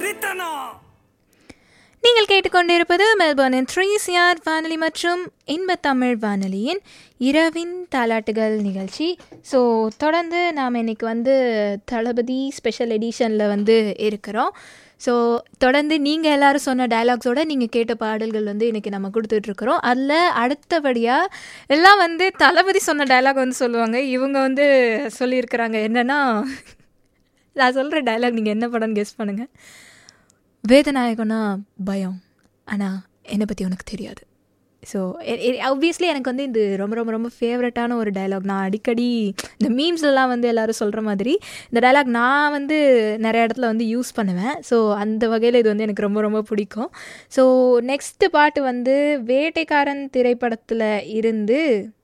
வெறித்தனம் நீங்கள் கேட்டுக்கொண்டிருப்பது மெல்பர்னின் த்ரீ சிஆர் வானொலி மற்றும் இன்பத் தமிழ் வானொலியின் இரவின் தாலாட்டுகள் நிகழ்ச்சி ஸோ தொடர்ந்து நாம் இன்னைக்கு வந்து தளபதி ஸ்பெஷல் எடிஷனில் வந்து இருக்கிறோம் ஸோ தொடர்ந்து நீங்கள் எல்லாரும் சொன்ன டயலாக்ஸோட நீங்கள் கேட்ட பாடல்கள் வந்து இன்றைக்கி நம்ம கொடுத்துட்ருக்குறோம் அதில் அடுத்தபடியாக எல்லாம் வந்து தளபதி சொன்ன டயலாக் வந்து சொல்லுவாங்க இவங்க வந்து சொல்லியிருக்கிறாங்க என்னென்னா நான் சொல்கிற டயலாக் நீங்கள் என்ன படம்னு கெஸ் பண்ணுங்கள் வேதநாயகனா பயம் ஆனால் என்னை பற்றி உனக்கு தெரியாது ஸோ ஆப்வியஸ்லி எனக்கு வந்து இது ரொம்ப ரொம்ப ரொம்ப ஃபேவரட்டான ஒரு டயலாக் நான் அடிக்கடி இந்த மீம்ஸ்லாம் வந்து எல்லோரும் சொல்கிற மாதிரி இந்த டயலாக் நான் வந்து நிறைய இடத்துல வந்து யூஸ் பண்ணுவேன் ஸோ அந்த வகையில் இது வந்து எனக்கு ரொம்ப ரொம்ப பிடிக்கும் ஸோ நெக்ஸ்ட்டு பாட்டு வந்து வேட்டைக்காரன் திரைப்படத்தில் இருந்து